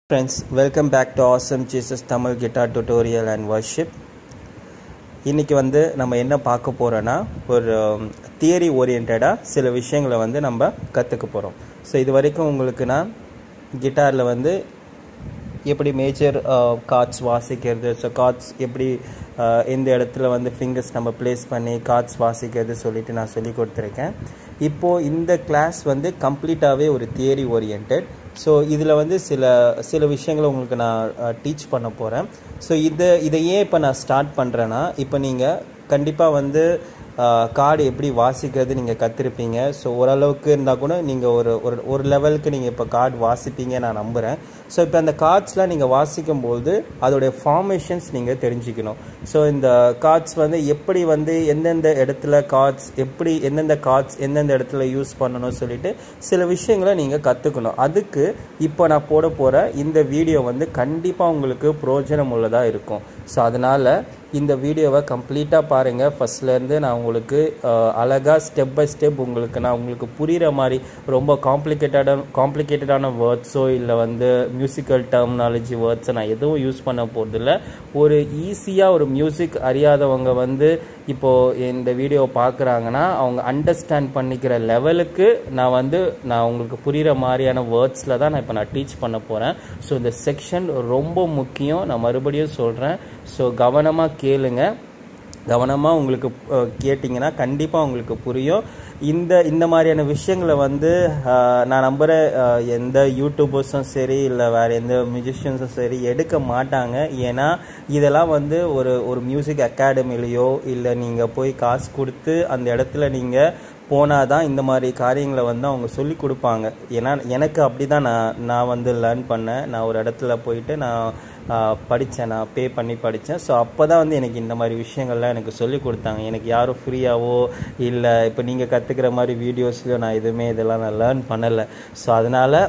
Friends, welcome back to Awesome Jesus Tamil Guitar Tutorial and Worship. இன்னைக்கு வந்து நம்ம என்ன பார்க்க போகிறோன்னா ஒரு தியரி ஓரியன்டாக சில விஷயங்களை வந்து நம்ம கற்றுக்க போகிறோம் ஸோ இது வரைக்கும் உங்களுக்கு நான் கிட்டாரில் வந்து எப்படி மேஜர் கார்ட்ஸ் வாசிக்கிறது ஸோ கார்ட்ஸ் எப்படி அஹ், எந்த இடத்துல வந்து ஃபிங்கர்ஸ் நம்ம ப்ளேஸ் பண்ணி கார்ட்ஸ் வாசிக்கிறது சொல்லிட்டு நான் சொல்லி கொடுத்துருக்கேன் இப்போது இந்த கிளாஸ் வந்து கம்ப்ளீட்டாகவே ஒரு தியரி ஓரியன்ட் ஸோ இதில் வந்து சில சில விஷயங்களை உங்களுக்கு நான் டீச் பண்ண போகிறேன் ஸோ இதை இதை ஏன் இப்போ நான் ஸ்டார்ட் பண்ணுறேன்னா இப்போ நீங்கள் கண்டிப்பாக வந்து கார்டு எப்படி வாசிக்கிறது நீங்கள் கற்றுருப்பீங்க ஸோ ஓரளவுக்கு இருந்தால் கூட நீங்கள் ஒரு ஒரு ஒரு லெவலுக்கு நீங்கள் இப்போ கார்டு வாசிப்பீங்க நான் நம்புகிறேன் ஸோ இப்போ அந்த கார்ட்ஸ்லாம் நீங்கள் வாசிக்கும் போது அதோடைய ஃபார்மேஷன்ஸ் நீங்கள் தெரிஞ்சுக்கணும் ஸோ இந்த கார்ட்ஸ் வந்து எப்படி வந்து எந்தெந்த இடத்துல கார்ட்ஸ் எப்படி எந்தெந்த கார்ட்ஸ் எந்தெந்த இடத்துல யூஸ் பண்ணணும் சொல்லிட்டு சில விஷயங்களை நீங்கள் கற்றுக்கணும் அதுக்கு இப்போ நான் போட போகிற இந்த வீடியோ வந்து கண்டிப்பாக உங்களுக்கு பிரயோஜனம் உள்ளதாக இருக்கும் ஸோ அதனால் இந்த வீடியோவை கம்ப்ளீட்டாக பாருங்கள் ஃபஸ்ட்லேருந்து நான் உங்களுக்கு அழகாக ஸ்டெப் பை ஸ்டெப் உங்களுக்கு நான் உங்களுக்கு புரிகிற மாதிரி ரொம்ப காம்ப்ளிகேட்டடான காம்ப்ளிகேட்டடான வேர்ட்ஸோ இல்லை வந்து மியூசிக்கல் டெர்மினாலஜி வேர்ட்ஸை நான் எதுவும் யூஸ் பண்ண போகிறதில்ல ஒரு ஈஸியாக ஒரு மியூசிக் அறியாதவங்க வந்து இப்போது இந்த வீடியோ பார்க்குறாங்கன்னா அவங்க அண்டர்ஸ்டாண்ட் பண்ணிக்கிற லெவலுக்கு நான் வந்து நான் உங்களுக்கு புரிகிற மாதிரியான வேர்ட்ஸில் தான் நான் இப்போ நான் டீச் பண்ண போகிறேன் ஸோ இந்த செக்ஷன் ரொம்ப முக்கியம் நான் மறுபடியும் சொல்கிறேன் ஸோ கவனமாக கேளுங்க கவனமாக உங்களுக்கு அஹ், கேட்டிங்கன்னா கண்டிப்பாக உங்களுக்கு புரியும் இந்த இந்த மாதிரியான விஷயங்களை வந்து அஹ், நான் நம்புகிறேன் அஹ், எந்த யூடியூபர்ஸும் சரி இல்லை வேறு எந்த மியூசிஷியன்ஸும் சரி எடுக்க மாட்டாங்க ஏன்னா இதெல்லாம் வந்து ஒரு ஒரு மியூசிக் அகாடமிலேயோ இல்லை நீங்கள் போய் காசு கொடுத்து அந்த இடத்துல நீங்கள் போனால் தான் இந்த மாதிரி காரியங்களை வந்து அவங்க சொல்லி கொடுப்பாங்க ஏன்னா எனக்கு அப்படி தான் நான் நான் வந்து லேர்ன் பண்ணேன் நான் ஒரு இடத்துல போயிட்டு நான் படித்தேன் நான் பே பண்ணி படித்தேன் ஸோ அப்போ தான் வந்து எனக்கு இந்த மாதிரி விஷயங்கள்லாம் எனக்கு சொல்லி கொடுத்தாங்க எனக்கு யாரும் ஃப்ரீயாவோ இல்லை இப்போ நீங்கள் கற்றுக்கிற மாதிரி வீடியோஸ்லையோ நான் எதுவுமே இதெல்லாம் நான் லேர்ன் பண்ணலை ஸோ அதனால்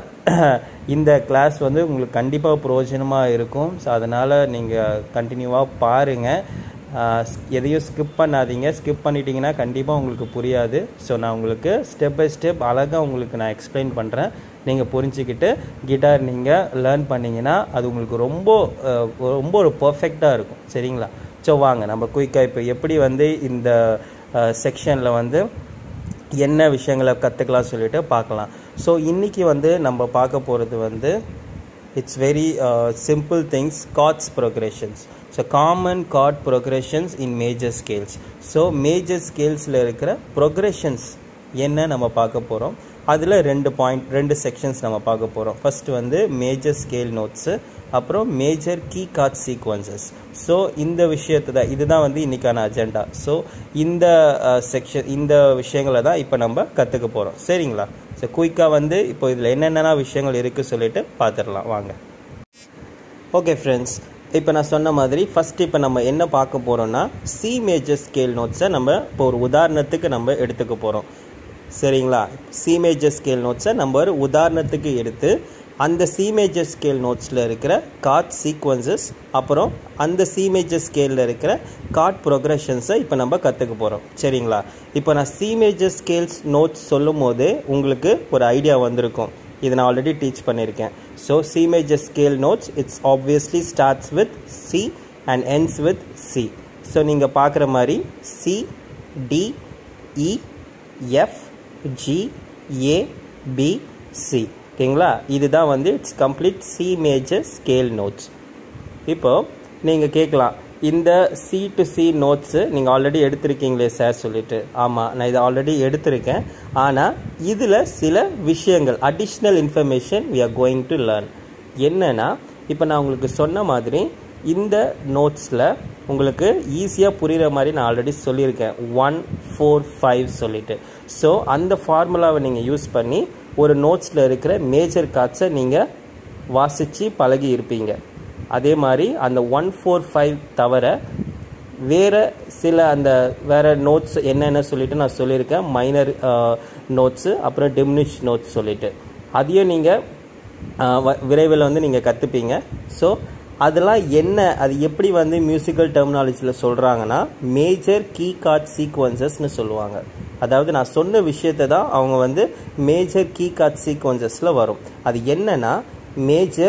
இந்த கிளாஸ் வந்து உங்களுக்கு கண்டிப்பாக பிரயோஜனமாக இருக்கும் ஸோ அதனால் நீங்கள் கண்டினியூவாக பாருங்கள் ஆஹ் எதையும் ஸ்கிப் பண்ணாதீங்க ஸ்கிப் பண்ணிட்டீங்கன்னா கண்டிப்பாக உங்களுக்கு புரியாது ஸோ நான் உங்களுக்கு ஸ்டெப் பை ஸ்டெப் அழகாக உங்களுக்கு நான் எக்ஸ்பிளைன் பண்ணுறேன் நீங்கள் புரிஞ்சுக்கிட்டு கிட்டார் நீங்கள் லேர்ன் பண்ணீங்கன்னா அது உங்களுக்கு ரொம்ப ஆஹ் ரொம்ப ஒரு பர்ஃபெக்டாக இருக்கும் சரிங்களா ஸோ வாங்க நம்ம குயிக்காக இப்போ எப்படி வந்து இந்த செக்ஷனில் வந்து என்ன விஷயங்களை கற்றுக்கலாம் சொல்லிட்டு பார்க்கலாம் ஸோ இன்றைக்கி வந்து நம்ம பார்க்க போகிறது வந்து it's very simple things chords progressions so common chord progressions in major scales so major ஸ்கேல்ஸில் இருக்கிற ப்ரோக்ரெஷன்ஸ் என்ன நம்ம பார்க்க போகிறோம் அதில் ரெண்டு பாயிண்ட் ரெண்டு செக்ஷன்ஸ் நம்ம பார்க்க போகிறோம் ஃபர்ஸ்ட் வந்து மேஜர் ஸ்கேல் நோட்ஸு அப்புறம் major key chord sequences so இந்த விஷயத்தை தான் இதுதான் வந்து இன்றைக்கான அஜெண்டா ஸோ இந்த செக்ஷன் இந்த விஷயங்களை தான் இப்போ நம்ம கற்றுக்க போகிறோம் சரிங்களா ஸோ குயிக்காக வந்து இப்போ இதில் என்னென்ன விஷயங்கள் இருக்குது சொல்லிட்டு பார்த்துடலாம் வாங்க ஓகே ஃப்ரெண்ட்ஸ் இப்போ நான் சொன்ன மாதிரி ஃபஸ்ட் இப்போ நம்ம என்ன பார்க்க போகிறோம்னா சி மேஜர் ஸ்கேல் நோட்ஸை நம்ம இப்போ ஒரு உதாரணத்துக்கு நம்ம எடுத்துக்க போகிறோம் சரிங்களா சி மேஜர் ஸ்கேல் நோட்ஸை நம்ம ஒரு உதாரணத்துக்கு எடுத்து அந்த சி மேஜர் ஸ்கேல் நோட்ஸில் இருக்கிற கார்ட் சீக்வன்சஸ் அப்புறம் அந்த சி மேஜர் ஸ்கேலில் இருக்கிற கார்ட் ப்ரோக்ரஷன்ஸை இப்போ நம்ம கற்றுக்க போகிறோம் சரிங்களா இப்போ நான் சி மேஜர் ஸ்கேல்ஸ் நோட்ஸ் சொல்லும் போது உங்களுக்கு ஒரு ஐடியா வந்திருக்கும் இதை நான் ஆல்ரெடி டீச் பண்ணியிருக்கேன் so C major scale notes it's obviously starts with C and ends with C so நீங்கள் பார்க்குற மாதிரி C D E F G A B C ஓகேங்களா இதுதான் வந்து it's complete C major scale notes இப்போ நீங்கள் கேட்கலாம் இந்த சி டு சி நோட்ஸு நீங்கள் ஆல்ரெடி எடுத்திருக்கீங்களே சார் சொல்லிட்டு ஆமாம் நான் இதை ஆல்ரெடி எடுத்திருக்கேன் ஆனால் இதில் சில விஷயங்கள் additional information we are going to learn என்னன்னா இப்போ நான் உங்களுக்கு சொன்ன மாதிரி இந்த நோட்ஸில் உங்களுக்கு ஈஸியாக புரிகிற மாதிரி நான் ஆல்ரெடி சொல்லியிருக்கேன் ஒன் ஃபோர் ஃபைவ் சொல்லிட்டு ஸோ அந்த ஃபார்முலாவை நீங்கள் யூஸ் பண்ணி ஒரு நோட்ஸில் இருக்கிற மேஜர் கார்ட்ஸை நீங்கள் வாசித்து பழகி இருப்பீங்க அதே மாதிரி அந்த ஒன் ஃபோர் ஃபைவ் தவிர வேறு சில அந்த வேறு நோட்ஸ் என்னென்ன சொல்லிட்டு நான் சொல்லியிருக்கேன் மைனர் நோட்ஸு அப்புறம் டிமினிஷ் நோட்ஸ் சொல்லிட்டு அதையும் நீங்கள் விரைவில் வந்து நீங்கள் கற்றுப்பீங்க ஸோ அதெல்லாம் என்ன அது எப்படி வந்து மியூசிக்கல் டெர்மினாலஜியில் சொல்கிறாங்கன்னா மேஜர் கீ கார்ட் சீக்வன்சஸ்னு சொல்லுவாங்க அதாவது நான் சொன்ன விஷயத்தை தான் அவங்க வந்து மேஜர் கீ கார்ட் சீக்வன்சஸில் வரும் அது என்னன்னா major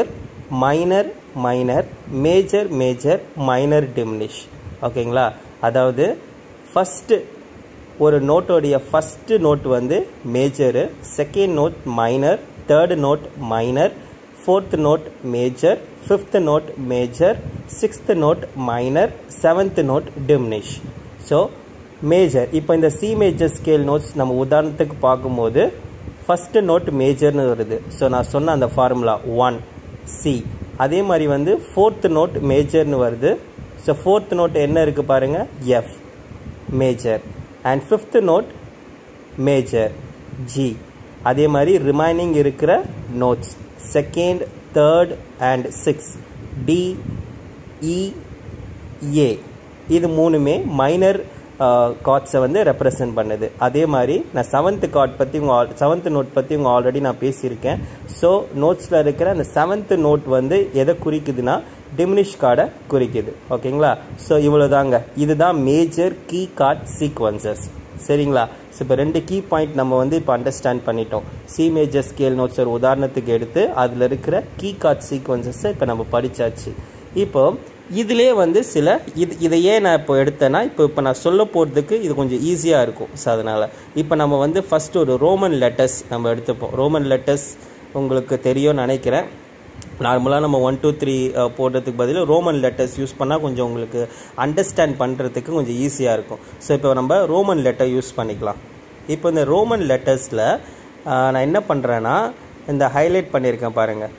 minor minor major major minor diminish ஓகேங்களா அதாவது ஃபஸ்ட்டு ஒரு நோட்டோடைய ஃபஸ்ட்டு நோட் வந்து major second note minor third note minor fourth note major fifth note major sixth note minor seventh note diminish so major இப்போ இந்த C major scale notes நம்ம உதாரணத்துக்கு பார்க்கும்போது ஃபஸ்ட்டு நோட் மேஜர்னு வருது ஸோ நான் சொன்ன அந்த ஃபார்முலா ஒன் சி அதே மாதிரி வந்து ஃபோர்த் நோட் மேஜர்னு வருது ஸோ ஃபோர்த் நோட் என்ன இருக்குது பாருங்கள் F major and fifth note major G அதே மாதிரி ரிமைனிங் இருக்கிற notes second third and six D E A இது மூணுமே மைனர் கார்ட்ஸை வந்து ரெப்ரசன்ட் பண்ணுது அதே மாதிரி நான் செவன்த் கார்ட் பற்றி உங்கள் செவன்த் நோட் பற்றி உங்கள் ஆல்ரெடி நான் பேசியிருக்கேன் ஸோ நோட்ஸில் இருக்கிற அந்த செவன்த் நோட் வந்து எதை குறிக்குதுன்னா டிமினிஷ் கார்டை குறிக்குது ஓகேங்களா ஸோ இவ்வளோதாங்க இதுதான் மேஜர் கீ கார்ட் சீக்வன்சஸ் சரிங்களா ஸோ இப்போ ரெண்டு கீ பாயிண்ட் நம்ம வந்து இப்போ அண்டர்ஸ்டாண்ட் பண்ணிட்டோம் சி மேஜர் ஸ்கேல் நோட்ஸ் ஒரு உதாரணத்துக்கு எடுத்து அதில் இருக்கிற கீ கார்ட் சீக்வன்சஸை இப்போ நம்ம படித்தாச்சு இப்போ இதிலே வந்து சில இது இதை ஏன் நான் இப்போ எடுத்தேன்னா இப்போ இப்போ நான் சொல்ல போகிறதுக்கு இது கொஞ்சம் ஈஸியாக இருக்கும் ஸோ அதனால் இப்போ நம்ம வந்து ஃபஸ்ட் ஒரு ரோமன் லெட்டர்ஸ் நம்ம எடுத்துப்போம் ரோமன் லெட்டர்ஸ் உங்களுக்கு தெரியும்னு நினைக்கிறேன் நார்மலாக நம்ம ஒன் டூ த்ரீ போடுறதுக்கு பதில் ரோமன் லெட்டர்ஸ் யூஸ் பண்ணால் கொஞ்சம் உங்களுக்கு அண்டர்ஸ்டாண்ட் பண்ணுறதுக்கு கொஞ்சம் ஈஸியாக இருக்கும் ஸோ இப்போ நம்ம ரோமன் லெட்டர் யூஸ் பண்ணிக்கலாம் இப்போ இந்த ரோமன் லெட்டர்ஸில் நான் என்ன பண்ணுறேன்னா இந்த ஹைலைட் பண்ணியிருக்கேன் பாருங்கள்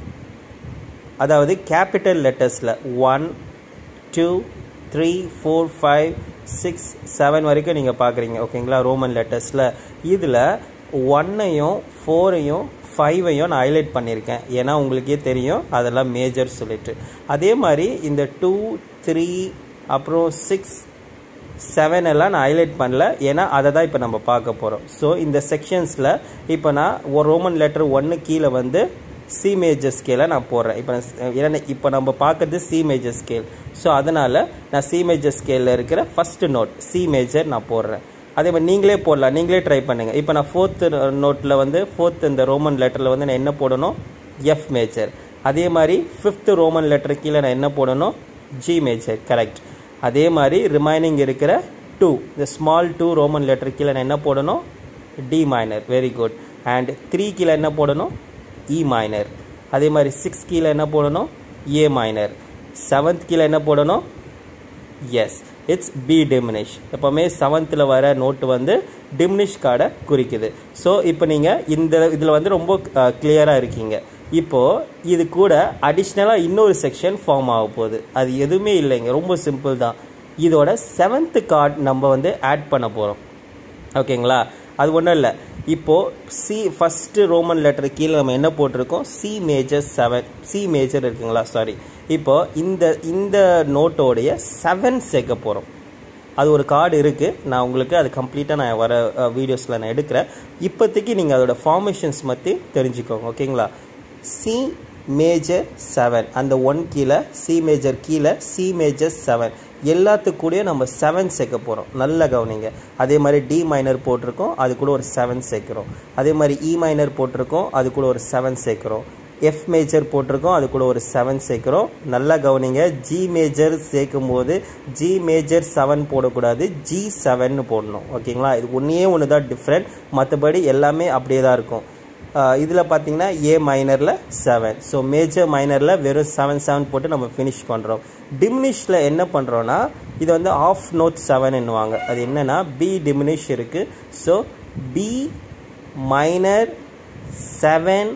அதாவது கேபிட்டல் லெட்டர்ஸில் one two three four five six seven வரைக்கும் நீங்கள் பார்க்குறீங்க ஓகேங்களா ரோமன் லெட்டர்ஸில் இதில் ஒன்னையும் ஃபோரையும் ஃபைவையும் நான் ஹைலைட் பண்ணியிருக்கேன் ஏன்னா உங்களுக்கே தெரியும் அதெல்லாம் மேஜர் சொல்லிட்டு அதே மாதிரி இந்த டூ த்ரீ அப்புறம் சிக்ஸ் செவன் எல்லாம் நான் ஹைலைட் பண்ணல ஏன்னா அதை தான் இப்போ நம்ம பார்க்க போகிறோம் ஸோ இந்த செக்ஷன்ஸில் இப்போ நான் ஒரு ரோமன் லெட்டர் ஒன்று கீழே வந்து சி மேஜர் ஸ்கேலை நான் போடுறேன் இப்போ ஏன்னா இப்போ நம்ம பார்க்குறது சி மேஜர் ஸ்கேல் ஸோ அதனால் நான் சி மேஜர் ஸ்கேலில் இருக்கிற ஃபஸ்ட்டு நோட் சி மேஜர் நான் போடுறேன் அதே மாதிரி நீங்களே போடலாம் நீங்களே ட்ரை பண்ணுங்கள் இப்போ நான் ஃபோர்த்து நோட்டில் வந்து ஃபோர்த் இந்த ரோமன் லெட்டரில் வந்து நான் என்ன போடணும் எஃப் மேஜர் அதே மாதிரி ஃபிஃப்த்து ரோமன் லெட்டர் கீழே நான் என்ன போடணும் ஜி மேஜர் கரெக்ட் அதே மாதிரி ரிமைனிங் இருக்கிற டூ இந்த ஸ்மால் டூ ரோமன் லெட்டர் கீழே நான் என்ன போடணும் D minor very good and three கீழே என்ன போடணும் இ மைனர் அதே மாதிரி சிக்ஸ் கீழே என்ன போடணும் ஏ மைனர் செவன்த் கீழே என்ன போடணும் எஸ் இட்ஸ் பி டிமினிஷ் எப்போவுமே செவன்த்தில் வர நோட்டு வந்து டிமினிஷ் கார்டை குறிக்குது ஸோ இப்போ நீங்கள் இந்த இதில் வந்து ரொம்ப கிளியராக இருக்கீங்க இப்போது இது கூட அடிஷ்னலாக இன்னொரு செக்ஷன் ஃபார்ம் ஆக போகுது அது எதுவுமே இல்லைங்க ரொம்ப சிம்பிள் தான் இதோட செவன்த்து கார்டு நம்ம வந்து ஆட் பண்ண போகிறோம் ஓகேங்களா அது ஒன்றும் இல்லை இப்போது சி ஃபஸ்ட்டு ரோமன் லெட்டர் கீழே நம்ம என்ன போட்டிருக்கோம் C major seven C major இருக்குங்களா சாரி இப்போ இந்த இந்த நோட்டோடைய செவன் சேர்க்க போகிறோம் அது ஒரு கார்டு இருக்குது நான் உங்களுக்கு அது கம்ப்ளீட்டாக நான் வர வீடியோஸில் நான் எடுக்கிறேன் இப்போதைக்கு நீங்கள் அதோட ஃபார்மேஷன்ஸ் பற்றி தெரிஞ்சுக்கோங்க ஓகேங்களா சி மேஜர் செவன் அந்த ஒன் கீழே சி மேஜர் கீழே சி மேஜர் செவன் எல்லாத்துக்கூடயும் நம்ம செவன் சேர்க்க போகிறோம் நல்ல கவனிங்க அதே மாதிரி டி மைனர் போட்டிருக்கோம் அது கூட ஒரு செவன் சேர்க்குறோம் அதே மாதிரி இ மைனர் போட்டிருக்கோம் அது கூட ஒரு செவன் சேர்க்குறோம் எஃப் மேஜர் போட்டிருக்கோம் அது கூட ஒரு செவன் சேர்க்குறோம் நல்லா கவனிங்க ஜி மேஜர் சேர்க்கும் போது ஜி மேஜர் செவன் போடக்கூடாது ஜி செவன்னு போடணும் ஓகேங்களா இது ஒன்றே ஒன்று தான் டிஃப்ரெண்ட் மற்றபடி எல்லாமே அப்படியே தான் இருக்கும் இதில் பார்த்தீங்கன்னா ஏ மைனரில் செவன் ஸோ மேஜர் மைனரில் வெறும் செவன் செவன் போட்டு நம்ம ஃபினிஷ் பண்ணுறோம் டிமினிஷில் என்ன பண்ணுறோன்னா இது வந்து ஆஃப் நோட் செவன் என்னுவாங்க அது என்னென்னா பி டிமினிஷ் இருக்குது so B minor seven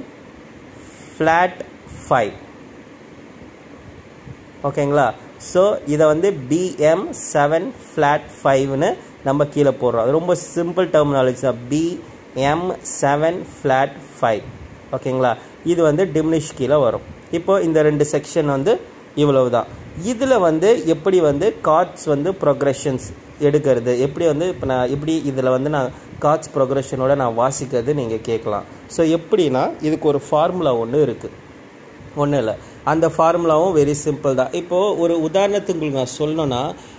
flat five ஓகேங்களா ஸோ இதை வந்து பிஎம் செவன் ஃப்ளாட் ஃபைவ்னு நம்ம கீழே போடுறோம் அது ரொம்ப சிம்பிள் டெர்மினாலஜி தான் பிஎம் செவன் ஃப்ளாட் ஃபைவ் ஓகேங்களா இது வந்து டிமினிஷ் கீழே வரும் இப்போ இந்த ரெண்டு செக்ஷன் வந்து இவ்வளவு தான் இதில் வந்து எப்படி வந்து கார்ட்ஸ் வந்து ப்ரொக்ரெஷன்ஸ் எடுக்கிறது எப்படி வந்து இப்போ நான் எப்படி இதில் வந்து நான் கார்ட்ஸ் ப்ரொக்ரெஷனோட நான் வாசிக்கிறது நீங்கள் கேட்கலாம் ஸோ எப்படின்னா இதுக்கு ஒரு ஃபார்முலா ஒன்று இருக்குது ஒன்றும் இல்லை அந்த ஃபார்முலாவும் வெரி சிம்பிள் தான் இப்போது ஒரு உதாரணத்துக்கு உங்களுக்கு நான் சொல்லணும்னா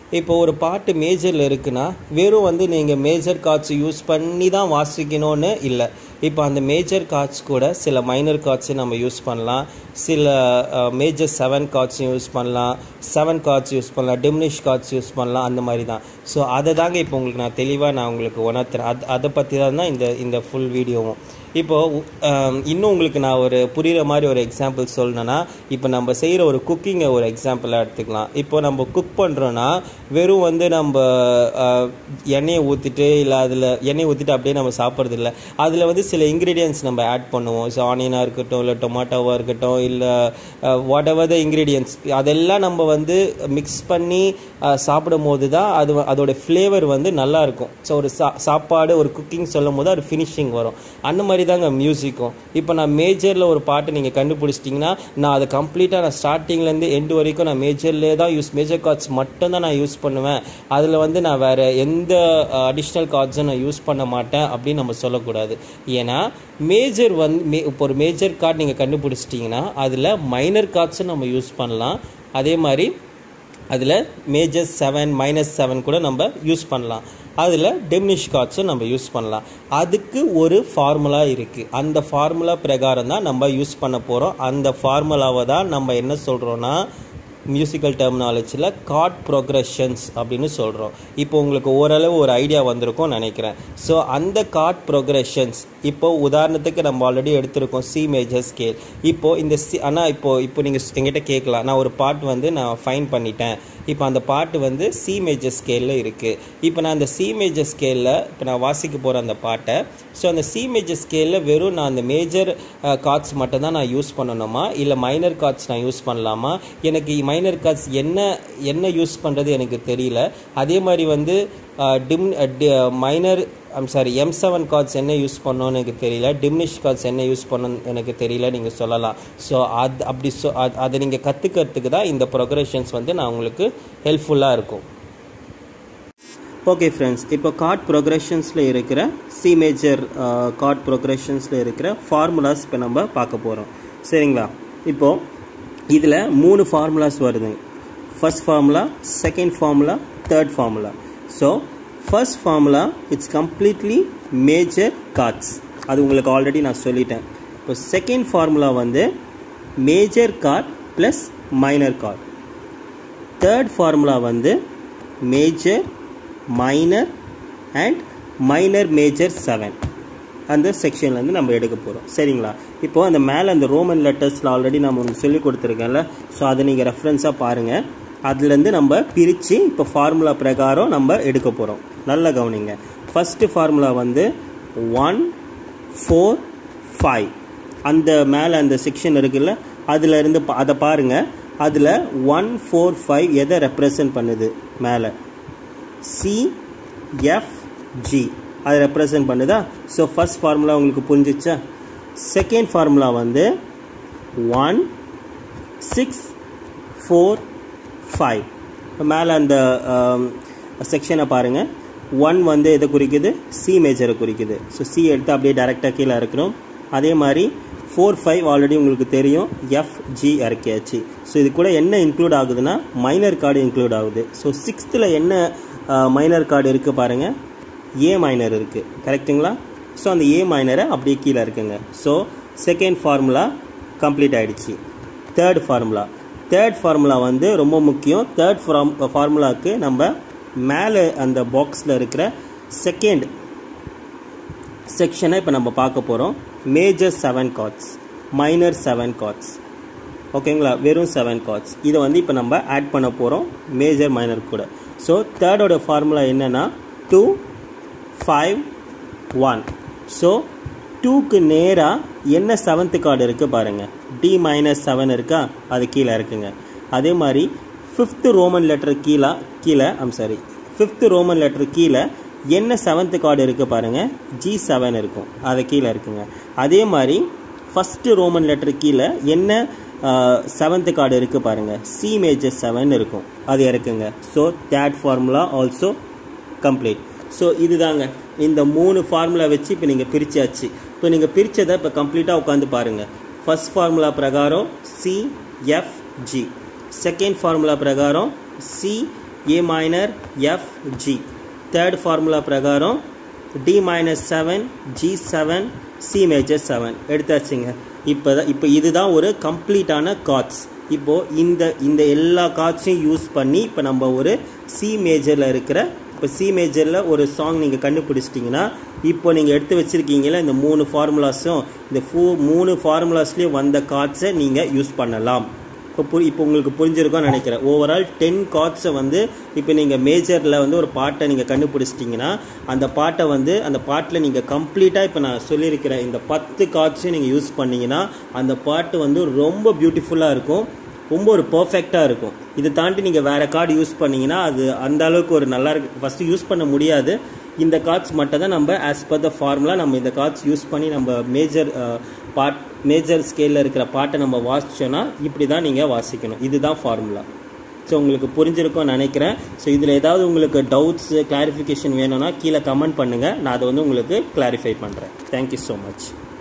இப்போ ஒரு பாட்டு மேஜரில் இருக்குன்னா வெறும் வந்து நீங்கள் மேஜர் கார்ட்ஸ் யூஸ் பண்ணி தான் வாசிக்கணும்னு இல்லை இப்போ அந்த மேஜர் கார்ட்ஸ் கூட சில மைனர் கார்ட்ஸையும் நம்ம யூஸ் பண்ணலாம் சில மேஜர் செவன் கார்ட்ஸையும் யூஸ் பண்ணலாம் செவன் கார்ட்ஸ் யூஸ் பண்ணலாம் டிமினிஷ் கார்ட்ஸ் யூஸ் பண்ணலாம் அந்த மாதிரி தான் ஸோ அதை தாங்க இப்போ உங்களுக்கு நான் தெளிவாக நான் உங்களுக்கு உணர்த்துறேன் அது அதை பற்றி தான் இந்த இந்த ஃபுல் வீடியோவும் இப்போது இன்னும் உங்களுக்கு நான் ஒரு புரிகிற மாதிரி ஒரு எக்ஸாம்பிள் சொல்லணுன்னா இப்போ நம்ம செய்கிற ஒரு குக்கிங்கை ஒரு எக்ஸாம்பிளாக எடுத்துக்கலாம் இப்போ நம்ம குக் பண்ணுறோன்னா வெறும் வந்து நம்ம அஹ், எண்ணெயை ஊற்றிட்டு இல்லை அதில் எண்ணெயை ஊற்றிட்டு அப்படியே நம்ம சாப்பிட்றது இல்லை அதில் வந்து சில இன்க்ரீடியன்ஸ் நம்ம ஆட் பண்ணுவோம் ஸோ ஆனியனாக இருக்கட்டும் இல்லை டொமாட்டோவாக இருக்கட்டும் இல்லை வாட் எவர் த இன்க்ரீடியன்ஸ் அதெல்லாம் நம்ம வந்து மிக்ஸ் பண்ணி அஹ், சாப்பிடும் போது தான் அது வ- அதோட ஃப்ளேவர் வந்து நல்லா இருக்கும் ஸோ ஒரு சா சாப்பாடு ஒரு குக்கிங் சொல்லும் போது ஒரு ஃபினிஷிங் வரும் அந்த மாதிரி தாங்க மியூசிக்கும் இப்போ நான் மேஜரில் ஒரு பாட்டு நீங்கள் கண்டுபிடிச்சிட்டிங்கன்னா நான் அதை கம்ப்ளீட்டாக நான் ஸ்டார்டிங்லேருந்து எண்டு வரைக்கும் நான் மேஜர்லேயே தான் யூஸ் மேஜர் கார்ட்ஸ் மட்டும் தான் நான் யூஸ் பண்ணுவேன் அதில் வந்து நான் வேறு எந்த அடிஷ்னல் கார்ட்ஸும் நான் யூஸ் பண்ண மாட்டேன் அப்படின்னு நம்ம சொல்லக்கூடாது ஏன்னா மேஜர் வந்து மே இப்போ ஒரு மேஜர் கார்டு நீங்கள் கண்டுபிடிச்சிட்டிங்கன்னா அதில் மைனர் கார்ட்ஸும் நம்ம யூஸ் பண்ணலாம் அதே மாதிரி அதில் மேஜர் செவன் மைனஸ் செவன் கூட நம்ம யூஸ் பண்ணலாம் அதில் டெமினிஷ் கார்ட்ஸும் நம்ம யூஸ் பண்ணலாம் அதுக்கு ஒரு ஃபார்முலா இருக்குது அந்த ஃபார்முலா பிரகாரம் தான் நம்ம யூஸ் பண்ண போகிறோம் அந்த ஃபார்முலாவை தான் நம்ம என்ன சொல்கிறோன்னா மியூசிக்கல் டெர்மினாலஜியில் கார்ட் ப்ரோக்ரஷன்ஸ் அப்படின்னு சொல்கிறோம் இப்போ உங்களுக்கு ஓரளவு ஒரு ஐடியா வந்திருக்கும் நினைக்கிறேன் ஸோ அந்த கார்ட் ப்ரோக்ரஷன்ஸ் இப்போ உதாரணத்துக்கு நம்ம ஆல்ரெடி எடுத்திருக்கோம் சி மேஜர் ஸ்கேல் இப்போ இந்த சி ஆனால் இப்போ இப்போ நீங்கள் எங்கிட்ட கேட்கலாம் நான் ஒரு பாட்டு வந்து நான் ஃபைன் பண்ணிட்டேன் இப்போ அந்த பாட்டு வந்து சி மேஜர் ஸ்கேலில் இருக்குது இப்போ நான் அந்த சி மேஜர் ஸ்கேலில் இப்போ நான் வாசிக்க போகிற அந்த பாட்டை ஸோ அந்த சி மேஜர் ஸ்கேலில் வெறும் நான் அந்த மேஜர் கார்ட்ஸ் மட்டும் தான் நான் யூஸ் பண்ணணுமா இல்லை மைனர் கார்ட்ஸ் நான் யூஸ் பண்ணலாமா எனக்கு மைனர் கார்ட்ஸ் என்ன என்ன யூஸ் பண்ணுறது எனக்கு தெரியல அதே மாதிரி வந்து dim minor I'm sorry M seven chords என்ன யூஸ் பண்ணணும்னு எனக்கு தெரியல டிமினிஷ் கார்ட்ஸ் என்ன யூஸ் பண்ணணும்னு எனக்கு தெரியல நீங்கள் சொல்லலாம் ஸோ அது அப்படி சொ அது- அதை நீங்கள் கற்றுக்கிறதுக்கு தான் இந்த ப்ரொக்ரஷன்ஸ் வந்து நான் உங்களுக்கு ஹெல்ப்ஃபுல்லாக இருக்கும் ஓகே ஃப்ரெண்ட்ஸ் இப்போ கார்ட் ப்ரோக்ரஷன்ஸில் இருக்கிற சி மேஜர் கார்ட் ப்ரோக்ரஷன்ஸில் இருக்கிற ஃபார்முலாஸ் இப்போ நம்ம பார்க்க போகிறோம் சரிங்களா இப்போது இதில் மூணு ஃபார்முலாஸ் வருதுங்க first formula second formula third formula so first formula it's completely major chords அது உங்களுக்கு ஆல்ரெடி நான் சொல்லிட்டேன் இப்போ செகண்ட் ஃபார்முலா வந்து major chord plus minor chord third formula வந்து major minor and minor major seven அந்த செக்ஷன்லேருந்து நம்ம எடுக்க போகிறோம் சரிங்களா இப்போ அந்த மேலே அந்த ரோமன் லெட்டர்ஸில் ஆல்ரெடி நம்ம உங்களுக்கு சொல்லி கொடுத்துருக்கேன்ல ஸோ அதை நீங்கள் ரெஃபரன்ஸாக பாருங்கள் அதுலேருந்து நம்ம பிரித்து இப்போ ஃபார்முலா பிரகாரம் நம்ம எடுக்க போகிறோம் நல்லா கவனிங்க ஃபஸ்ட்டு ஃபார்முலா வந்து ஒன் ஃபோர் ஃபைவ் அந்த மேலே அந்த செக்ஷன் இருக்குல்ல அதில் இருந்து பா- அதை பாருங்கள் அதில் ஒன் ஃபோர் ஃபைவ் எதை ரெப்ரசன்ட் பண்ணுது மேலே சி எஃப் ஜி அதை ரெப்ரசன்ட் பண்ணுதா ஸோ ஃபர்ஸ்ட் ஃபார்முலா உங்களுக்கு புரிஞ்சிச்சா செகண்ட் ஃபார்முலா வந்து ஒன் சிக்ஸ் ஃபோர் ஃபைவ் மேலே அந்த செக்ஷனை பாருங்கள் ஒன் வந்து எதை குறிக்குது சி மேஜரை குறிக்குது ஸோ சி எடுத்து அப்படியே டேரெக்டாக கீழே இறக்கணும் அதே மாதிரி ஃபோர் ஃபைவ் ஆல்ரெடி உங்களுக்கு தெரியும் எஃப் ஜி இறக்கியாச்சு ஸோ இது கூட என்ன இன்க்ளூட் ஆகுதுன்னா மைனர் கார்டு இன்க்ளூட் ஆகுது ஸோ சிக்ஸ்த்தில் என்ன மைனர் கார்டு இருக்குது பாருங்கள் ஏ மைனர் இருக்குது கரெக்ட்டுங்களா ஸோ அந்த ஏ மைனரை அப்படியே கீழே இருக்குங்க ஸோ செகண்ட் ஃபார்முலா கம்ப்ளீட் ஆயிடுச்சு தேர்ட் ஃபார்முலா தேர்ட் ஃபார்முலா வந்து ரொம்ப முக்கியம் தேர்ட் ஃபார்ம் ஃபார்முலாவுக்கு நம்ம மேலே அந்த பாக்ஸில் இருக்கிற செகண்ட் செக்ஷனை இப்போ நம்ம பார்க்க போகிறோம் major seven chords minor seven chords ஓகேங்களா வெறும் செவன் கார்ட்ஸ் இதை வந்து இப்போ நம்ம ஆட் பண்ண போகிறோம் மேஜர் மைனர் கூட ஸோ தேர்டோட ஃபார்முலா என்னென்னா டூ ஃபைவ் ஒன் ஸோ டூக்கு நேராக என்ன செவன்த்து கார்டு இருக்குது பாருங்கள் டி மைனஸ் செவன் இருக்கா அது கீழே இருக்குங்க அதே மாதிரி ஃபிஃப்த்து ரோமன் லெட்டர் கீழே கீழே I'm sorry fifth Roman letter கீழே என்ன செவன்த்து கார்டு இருக்குது பாருங்கள் ஜி செவன் இருக்கும் அது கீழே இருக்குங்க அதே மாதிரி ஃபஸ்ட்டு ரோமன் லெட்டர் கீழே என்ன செவன்த்து கார்டு இருக்குது பாருங்கள் சி மேஜர் செவன் இருக்கும் அது இருக்குங்க so that formula also complete so இதுதாங்க இந்த மூணு ஃபார்முலா வச்சு இப்போ நீங்கள் பிரிச்சாச்சு இப்போ நீங்கள் பிரித்ததை இப்போ கம்ப்ளீட்டாக உட்காந்து பாருங்கள் ஃபர்ஸ்ட் ஃபார்முலா பிரகாரம் C F G second formula பிரகாரம் C A minor F G third formula பிரகாரம் D minus seven G seven C major seven எடுத்தாச்சுங்க இப்போ இப்போ இதுதான் ஒரு கம்ப்ளீட்டான கார்ட்ஸ் இப்போது இந்த இந்த எல்லா கார்ட்ஸையும் யூஸ் பண்ணி இப்போ நம்ம ஒரு சி மேஜரில் இருக்கிற இப்போ சி மேஜரில் ஒரு சாங் நீங்கள் கண்டுபிடிச்சிட்டிங்கன்னா இப்போ நீங்கள் எடுத்து வச்சுருக்கீங்களா இந்த மூணு ஃபார்முலாஸும் இந்த ஃபூ மூணு ஃபார்முலாஸ்லேயும் வந்த கார்ட்ஸை நீங்கள் யூஸ் பண்ணலாம் இப்போ புரி இப்போ உங்களுக்கு புரிஞ்சிருக்கும்னு நினைக்கிறேன் ஓவரால் டென் கார்ட்ஸை வந்து இப்போ நீங்கள் மேஜரில் வந்து ஒரு பாட்டை நீங்கள் கண்டுபிடிச்சிட்டிங்கன்னா அந்த பாட்டை வந்து அந்த பாட்டில் நீங்கள் கம்ப்ளீட்டாக இப்போ நான் சொல்லியிருக்கிற இந்த பத்து கார்ட்ஸையும் நீங்கள் யூஸ் பண்ணிங்கன்னா அந்த பாட்டு வந்து ரொம்ப பியூட்டிஃபுல்லாக இருக்கும் ரொம்ப ஒரு பர்ஃபெக்டாக இருக்கும் இதை தாண்டி நீங்கள் வேறு கார்டு யூஸ் பண்ணிங்கன்னா அது அந்த அளவுக்கு ஒரு நல்லா இருக்கு ஃபஸ்ட்டு யூஸ் பண்ண முடியாது இந்த கார்ட்ஸ் மட்டும் தான் நம்ம ஆஸ் பர் த ஃபார்முலா நம்ம இந்த கார்ட்ஸ் யூஸ் பண்ணி நம்ம மேஜர் பாட் மேஜர் ஸ்கேலில் இருக்கிற பாட்டை நம்ம வாசிச்சோன்னா இப்படி தான் நீங்கள் வாசிக்கணும் இதுதான் ஃபார்முலா ஸோ உங்களுக்கு புரிஞ்சிருக்கும்னு நினைக்கிறேன் ஸோ இதில் ஏதாவது உங்களுக்கு டவுட்ஸு கிளாரிஃபிகேஷன் வேணும்னா கீழே கமெண்ட் பண்ணுங்கள் நான் அதை வந்து உங்களுக்கு கிளாரிஃபை பண்ணுறேன் தேங்க்யூ ஸோ மச்